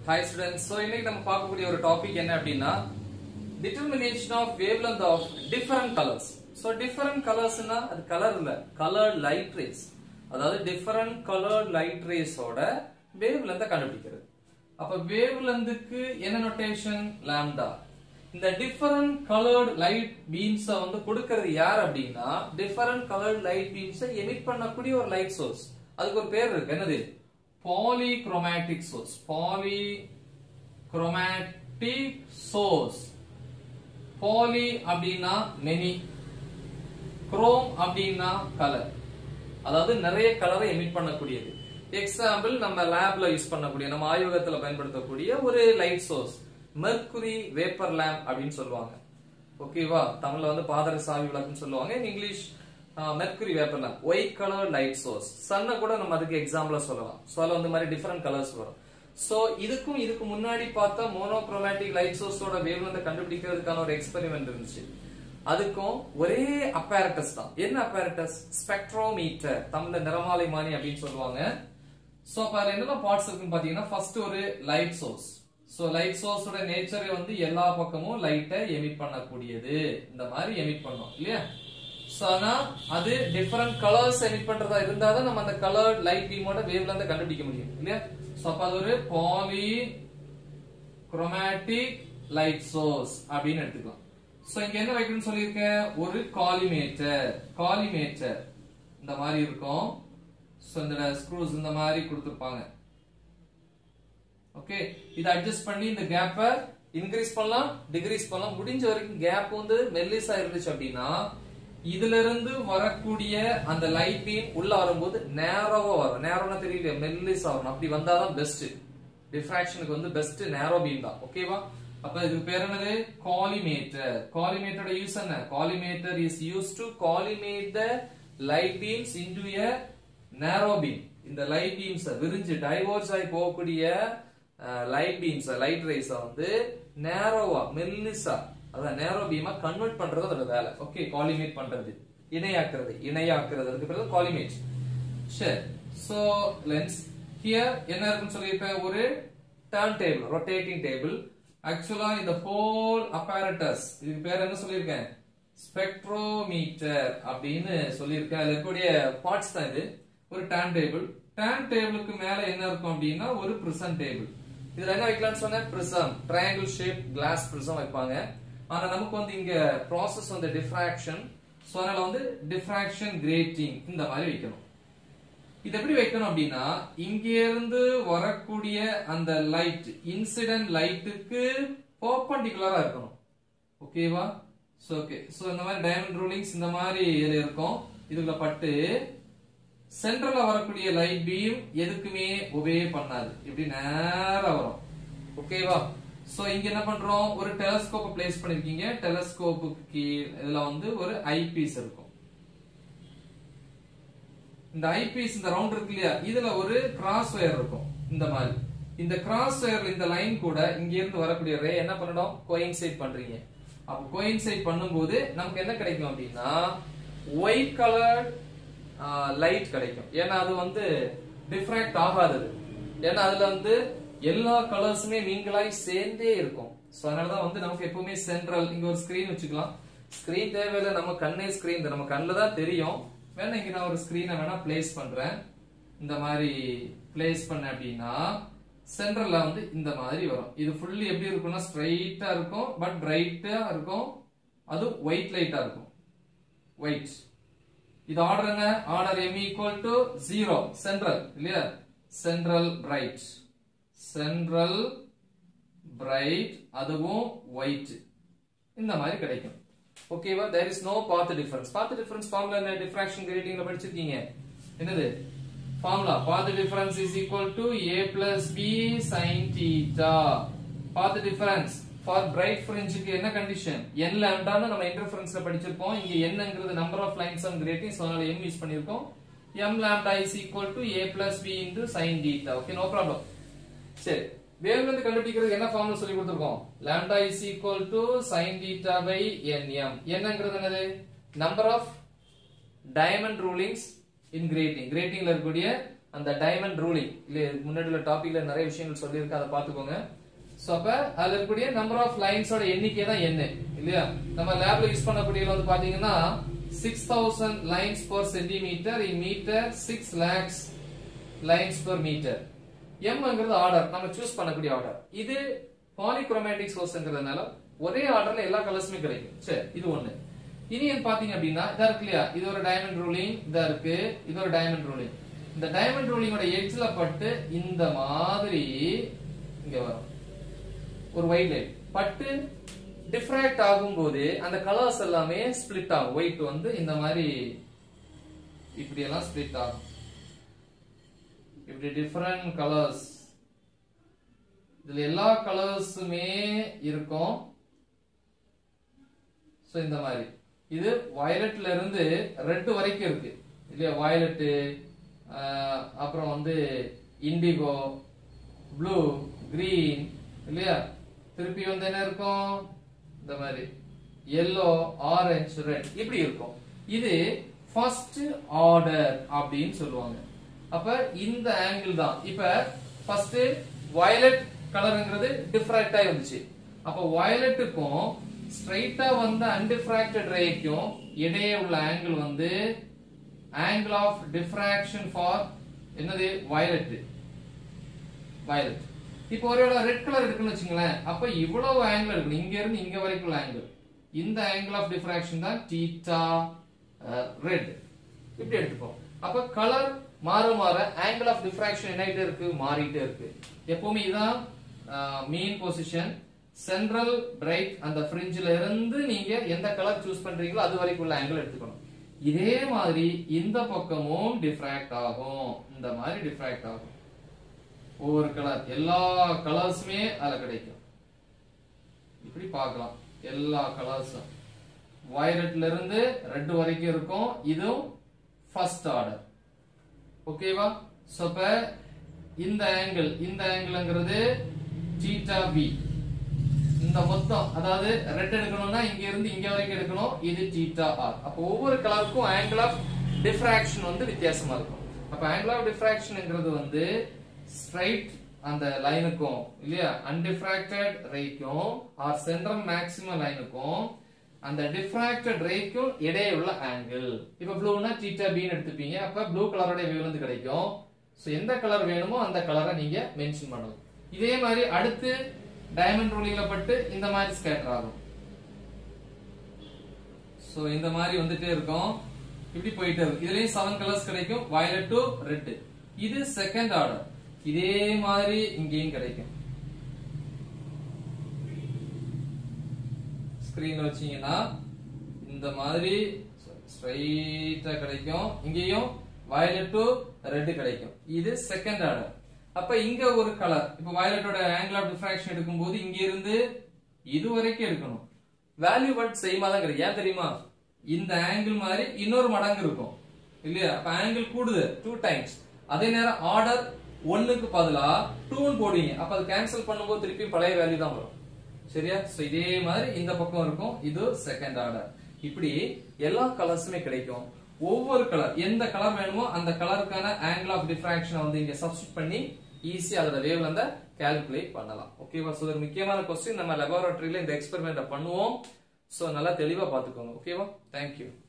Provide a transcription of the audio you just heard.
hi students so இன்னைக்கு நம்ம பார்க்கக்கூடிய ஒரு டாபிக் என்ன அப்படின்னா determination of wavelength of different colours so different கலர்ஸ்னா அது கலர் இல்ல கலர் லைட் ரேஸ் அதாவது டிஃபரண்ட் கலர் லைட் ரேஸோட வேவ்லெந்த கண்டுபிடிக்கிறது அப்ப வேவ்லெந்துக்கு என்ன நோட்டேஷன் லாம்டா இந்த டிஃபரண்ட் கலர்ட் லைட் பீம்ஸ வந்து கொடுக்கிறது யார் அப்படின்னா different coloured light beams emit பண்ணக்கூடிய ஒரு லைட் சோர்ஸ் அதுக்கு ஒரு பேர் இருக்கு என்னது polychromatic source polychromatic source poly அப்படின்னா மெனி குரோம் அப்படின்னா கலர் அதாவது நிறைய கலரை எமிட் பண்ணக்கூடியது எக்ஸாம்பிள் நம்ம லேப்ல யூஸ் பண்ணக்கூடிய நம்ம ஆய்வகத்துல பயன்படுத்தக்கூடிய ஒரு light source mercury vapour lamp அப்படின்னு சொல்லுவாங்க ஓகேவா தமிழ்ல வந்து பாதர சாவி விளக்குன்னு சொல்லுவாங்க in English mercury vapour lamp white colour light source சன்ன கூட நம்ம அதுக்கு எக்ஸாம்பிளா சொல்லலாம் சோ அதுல வந்து மாதிரி டிஃபரெண்ட் கலர்ஸ் வரும் சோ இதுக்கும் இதுக்கு முன்னாடி பார்த்தா மோனோக்ரோமேட்டிக் லைட் சோர்ஸோட வேவ் வந்து கண்டுபிடிக்கிறதுக்கான ஒரு எக்ஸ்பெரிமெண்ட் இருந்துச்சு அதுக்கும் ஒரே அப்பாரட்டஸ் தான் என்ன அப்பாரட்டஸ் ஸ்பெக்ட்ரோமீட்டர் தமிழ்ல நிறமாலை மானி அப்படின்னு சொல்லுவாங்க சோ அப்ப அதுல என்னென்ன பார்ட்ஸ் இருக்குன்னு பாத்தீங்கன்னா ஃபர்ஸ்ட் ஒரு லைட் சோர்ஸ் சோ லைட் சோர்ஸோட நேச்சரே வந்து எல்லா பக்கமும் லைட்டை எமிட் பண்ணக்கூடியது இந்த மாதிரி எமிட் பண்ணோம் இல்லையா சோ ஆனா அது டிஃபரெண்ட் கலர்ஸ் எமிட் பண்றதா இருந்தா தான் நம்ம அந்த கலர் லைட் பீமோட வேவ்ல இருந்து கண்டுபிடிக்க முடியும் இல்லையா சோ அப்ப அது ஒரு பாலி குரோமேட்டிக் லைட் சோர்ஸ் அப்படின்னு எடுத்துக்கலாம் சோ இங்க என்ன வைக்கணும்னு சொல்லியிருக்கேன் ஒரு காலிமேட்டர் காலிமேட்டர் இந்த மாதிரி இருக்கும் சோ இந்த ஸ்க்ரூஸ் இந்த மாதிரி கொடுத்திருப்பாங்க ஓகே இத அட்ஜஸ்ட் பண்ணி இந்த கேப்ப இன்க்ரீஸ் பண்ணலாம் டிக்ரீஸ் பண்ணலாம் முடிஞ்ச வரைக்கும் கேப் வந்து மெல்லிஸா இருந்துச்சு அப்படின்னா இதுல இருந்து வரக்கூடிய அந்த லைட் பீம் உள்ள வரும்போது நேரோவா வரும் நேரோனா தெரியல மெல்லிஸா வரும் அப்படி வந்தாதான் பெஸ்ட் டிஃப்ராக்ஷனுக்கு வந்து பெஸ்ட் நேரோ பீம் தான் ஓகேவா அப்ப இதுக்கு பேர் என்னது காலிமேட்டர் காலிமேட்டரோட யூஸ் என்ன collimator is use to collimate the light beams into a narrow beam இந்த லைட் பீம்ஸ் விரிஞ்சு டைவர்ஸ் ஆகி போகக்கூடிய லைட் பீம்ஸ் லைட் ரேஸ வந்து நேரோவா மெல்லிசா அதான் நேரோ பீமா கன்வெர்ட் பண்றது அதோட வேலை ஓகே காலிமேட் பண்றது இணையாக்குறது இணையாக்குறது அதுக்கு பேரு காலிமேட் சரி சோ லென்ஸ் ஹியர் என்ன இருக்குன்னு சொல்லியிருப்பேன் ஒரு டர்ன் டேபிள் ரொட்டேட்டிங் டேபிள் ஆக்சுவலா இந்த ஹோல் அப்பாரட்டஸ் இதுக்கு பேர் என்ன சொல்லியிருக்கேன் ஸ்பெக்ட்ரோமீட்டர் அப்படின்னு சொல்லியிருக்கேன் அதுல இருக்கக்கூடிய பார்ட்ஸ் தான் இது ஒரு டேன் டேபிள் டேன் டேபிளுக்கு மேல என்ன இருக்கும் அப்படின்னா ஒரு பிரிசம் டேபிள் இதுல என்ன வைக்கலாம்னு சொன்ன prism triangle shape glass prism வைப்பாங்க ஆனா நமக்கு வந்து இங்க ப்ராசஸ் வந்து டிஃப்ராக்ஷன் சோ அதனால வந்து டிஃப்ராக்ஷன் கிரேட்டிங் இந்த மாதிரி வைக்கணும் இது எப்படி வைக்கணும் அப்படின்னா இங்க இருந்து வரக்கூடிய அந்த லைட் இன்சிடென்ட் லைட்டுக்கு பர்பண்டிகுலரா இருக்கணும் ஓகேவா சோ ஓகே சோ இந்த மாதிரி டைமண்ட் ரூலிங்ஸ் இந்த மாதிரி இதுல இருக்கும் இதுக்குள்ள பட்டு சென்ட்ரல்ல வரக்கூடிய லைட் பீம் எதுக்குமே ஒபே பண்ணாது இப்படி நேரா வரும் ஓகேவா சோ இங்க என்ன பண்றோம் ஒரு டெலஸ்கோப் பிளேஸ் பண்ணிருக்கீங்க டெலஸ்கோப்புக்கு கீழ் இதுல வந்து ஒரு ஐபீஸ் இருக்கும் இந்த ஐபீஸ் இந்த ரவுண்ட் இருக்கு இல்லையா இதுல ஒரு கிராஸ் ஒயர் இருக்கும் இந்த மாதிரி இந்த கிராஸ் ஒயர்ல இந்த லைன் கூட இங்க இருந்து வரக்கூடிய ரே என்ன பண்ணணும் கோயின்சைட் பண்றீங்க அப்ப கோயின்சைட் பண்ணும்போது நமக்கு என்ன கிடைக்கும் அப்படின்னா ஒயிட் கலர் லைட் கிடைக்கும் ஏன்னா அது வந்து டிஃப்ராக்ட் ஆகாதது ஏன்னா அதுல வந்து எல்லா கலர்ஸுமே நீங்களாய் சேர்ந்தே இருக்கும் சோ அதனாலதான் வந்து நமக்கு எப்பவுமே சென்ட்ரல் இங்க ஒரு ஸ்கிரீன் வச்சுக்கலாம் ஸ்கிரீன் தேவையில்லை நம்ம கண்ணே ஸ்கிரீன் நம்ம கண்ணில் தான் தெரியும் வேணா இங்க நான் ஒரு ஸ்கிரீனை வேணா பிளேஸ் பண்றேன் இந்த மாதிரி பிளேஸ் பண்ண அப்படின்னா சென்டர்ல வந்து இந்த மாதிரி வரும் இது ஃபுல்லி எப்படி இருக்கும்னா ஸ்ட்ரைட்டா இருக்கும் பட் பிரைட்டா இருக்கும் அது ஒயிட் லைட்டா இருக்கும் ஒயிட் இது ஆர்டர் என்ன order M equal to zero central இல்லையா சென்ட்ரல் பிரைட் சென்ட்ரல் பிரைட் அதுவும் ஒயிட் இந்த மாதிரி கிடைக்கும் ஓகேவா there is no path difference path difference formula என்ன டிஃப்ராக்ஷன் கிரேட்டிங்ல படிச்சிருக்கீங்க என்னது formula path difference is equal to a plus b sin theta path difference for bright ஃப்ரிஞ்சுக்கு என்ன கண்டிஷன் n லாம்டான்னு நம்ம இன்டர்ஃபரன்ஸ்ல படிச்சிருப்போம் இங்க என்னங்கிறது number of lines on grating so அதனால m யூஸ் பண்ணிருக்கோம் m lambda is equal to a plus b into sin theta okay no problem சரி வேவ்லென்த் கண்டுபிடிக்கிறதுக்கு என்ன ஃபார்முலா சொல்லி கொடுத்திருக்கோம் lambda is equal to sin theta by nm என்னங்கிறது என்னது number of diamond rulings in grating கிரேட்டிங்ல இருக்கக்கூடிய அந்த டைமண்ட் ரூலிங் இல்ல முன்னாடி உள்ள டாபிக்ல நிறைய விஷயங்கள் சொல்லியிருக்கேன் அதை பாத்துக்கோங்க சோ அப்ப அதுல இருக்கக்கூடிய நம்பர் ஆஃப் லைன்ஸோட எண்ணிக்கை தான் என்ன இல்லையா நம்ம லேப்ல யூஸ் பண்ணக்கூடிய வந்து பாத்தீங்கன்னா six thousand lines per centimetre in metre six lakhs lines per metre எம்ங்கிறது ஆர்டர் நம்ம சூஸ் பண்ணக்கூடிய ஆர்டர் இது பாலிக்ரோமேட்டிக் சோர்ஸ்ங்கிறதுனால ஒரே ஆர்டர்ல எல்லா கலர்ஸுமே கிடைக்கும் சரி இது ஒண்ணு இனி என்ன பாத்தீங்க அப்படின்னா இதா இருக்கு இல்லையா இது ஒரு டைமண்ட் ரூலிங் இதா இருக்கு இது ஒரு டைமண்ட் ரூலிங் இந்த டைமண்ட் ரூலிங்கோட எட்ஜ்ல பட்டு இந்த மாதிரி இங்க வரும் ஒரு ஒயிட் லைட் பட்டு டிஃப்ராக்ட் ஆகும்போது அந்த கலர்ஸ் எல்லாமே ஸ்பிளிட் ஆகும் ஒயிட் வந்து இந்த மாதிரி இப்படி எல்லாம் ஸ்பிளிட் ஆகும் இப்படி டிஃபரண்ட் கலர்ஸ் இதுல எல்லா கலர்ஸுமே இருக்கும் சோ இந்த மாதிரி இது வயலட்ல இருந்து ரெட் வரைக்கும் இருக்கு இல்லையா வயலட் அப்புறம் வந்து இண்டிகோ ப்ளூ கிரீன் இல்லையா திருப்பி வந்து என்ன இருக்கும் இந்த மாதிரி எல்லோ ஆரஞ்சு ரெட் இப்படி இருக்கும் இது ஃபர்ஸ்ட் ஆர்டர் அப்படின்னு சொல்லுவாங்க அப்ப இந்த ஆங்கிள் தான் இப்ப ஃபர்ஸ்ட் வயலட் கலர்ங்கிறது டிஃப்ராக்ட் ஆகி வந்துச்சு அப்ப வயலட்டுக்கும் ஸ்ட்ரைட்டா வந்த அன்டிஃப்ராக்டட் ரேக்கும் இடையே உள்ள ஆங்கிள் வந்து ஆங்கிள் ஆஃப் டிஃப்ராக்ஷன் ஃபார் என்னது வயலட் வயலட் இப்போ ஒருவேளை ரெட் கலர் இருக்குன்னு வச்சுங்களேன் அப்ப இவ்வளவு ஆங்கிள் இருக்கணும் இங்க இருந்து இங்க வரைக்கும் உள்ள ஆங்கிள் இந்த ஆங்கிள் ஆஃப் டிஃப்ராக்ஷன் தான் தீட்டா ரெட் இப்படி எடுத்துப்போம் அப்ப கலர் மாற மாற ஆங்கிள் ஆஃப் டிஃப்ராக்ஷன் என்ன ஆயிட்டே இருக்கு மாறிட்டே இருக்கு எப்பவுமே இதான் மெயின் பொசிஷன் சென்ட்ரல் பிரைட் அந்த ஃப்ரிஞ்சில இருந்து நீங்க எந்த கலர் சூஸ் பண்றீங்களோ அது வரைக்கும் உள்ள ஆங்கிள் எடுத்துக்கணும் இதே மாதிரி இந்த பக்கமும் டிஃப்ராக்ட் ஆகும் இந்த மாதிரி டிஃப்ராக்ட் ஆகும் ஒவ்வொரு கலர் எல்லா கலர்ஸுமே அதுல கிடைக்கும் இப்படி பார்க்கலாம் எல்லா கலர்ஸும் வயலட்ல இருந்து ரெட் வரைக்கும் இருக்கும் இதுவும் ஃபர்ஸ்ட் ஆர்டர் ஓகேவா சோ இப்ப இந்த ஆங்கிள் இந்த ஆங்கிள்ங்கிறது தீட்டா பி இந்த மொத்தம் அதாவது ரெட் எடுக்கணும்னா இங்க இருந்து இங்க வரைக்கும் எடுக்கணும் இது தீட்டா ஆர் அப்போ ஒவ்வொரு கலருக்கும் ஆங்கிள் ஆஃப் டிஃப்ராக்ஷன் வந்து வித்தியாசமா இருக்கும் அப்ப ஆங்கிள் ஆஃப் டிஃப்ராக்ஷன்ங்கிறது வந்து ஸ்ட்ரைட் அந்த லைனுக்கும் இல்லையா அன்டிஃப்ராக்டட் ரேக்கும் ஆர் சென்ட்ரல் மேக்ஸிமம் லைனுக்கும் அந்த டிஃப்ராக்டட் ரேக்கும் இடையே உள்ள ஆங்கிள் இப்ப ப்ளூனா தீட்டா பின்னு எடுத்துப்பீங்க அப்ப ப்ளூ கலரோட வேவ் வந்து கிடைக்கும் சோ எந்த கலர் வேணுமோ அந்த கலரை நீங்க மென்ஷன் பண்ணணும் இதே மாதிரி அடுத்து டைமண்ட் ரூலிங்ல பட்டு இந்த மாதிரி ஸ்கேட்டர் ஆகும் சோ இந்த மாதிரி வந்துட்டே இருக்கும் இப்படி போயிட்டே இருக்கும் இதுலயும் செவன் கலர்ஸ் கிடைக்கும் வயலட் டு ரெட் இது செகண்ட் ஆர்டர் இதே மாதிரி இங்கேயும் கிடைக்கும் ஸ்கிரீன்ல வச்சீங்கன்னா இந்த மாதிரி ஸ்ட்ரைட்டா கிடைக்கும் இங்கேயும் வயலட் டு ரெட் கிடைக்கும் இது செகண்ட் ஆர்டர் அப்ப இங்க ஒரு கலர் இப்ப வயலட்டோட ஆங்கிள் ஆஃப் டிஃப்ராக்ஷன் எடுக்கும்போது இங்க இருந்து இது வரைக்கும் எடுக்கணும் வேல்யூ பட் சேமா தான் கிடைக்கும் ஏன் தெரியுமா இந்த ஆங்கிள் மாதிரி இன்னொரு மடங்கு இருக்கும் இல்லையா அப்ப ஆங்கிள் கூடுது டூ டைம்ஸ் அதே நேரம் ஆர்டர் ஒன்னுக்கு பதிலா டூன்னு போடுவீங்க அப்ப அது கேன்சல் பண்ணும்போது திருப்பி பழைய வேல்யூ தான் வரும் சரியா சோ இதே மாதிரி இந்த பக்கம் இருக்கும் இது செகண்ட் ஆர்டர் இப்படி எல்லா கலர்ஸுமே கிடைக்கும் ஒவ்வொரு கலர் எந்த கலர் வேணுமோ அந்த கலருக்கான ஆங்கிள் ஆஃப் டிஃப்ராக்ஷனை வந்து இங்க சப்ஸ்டிட் பண்ணி ஈஸியா அதோட வேவ் லெந்த கால்குலேட் பண்ணலாம் ஓகேவா சோ ஒரு முக்கியமான கொஸ்டின் நம்ம லெபார்டரியில இந்த எக்ஸ்பெரிமெண்ட் பண்ணுவோம் சோ நல்லா தெளிவா பாத்துக்கோங்க ஓகேவா தேங்க்யூ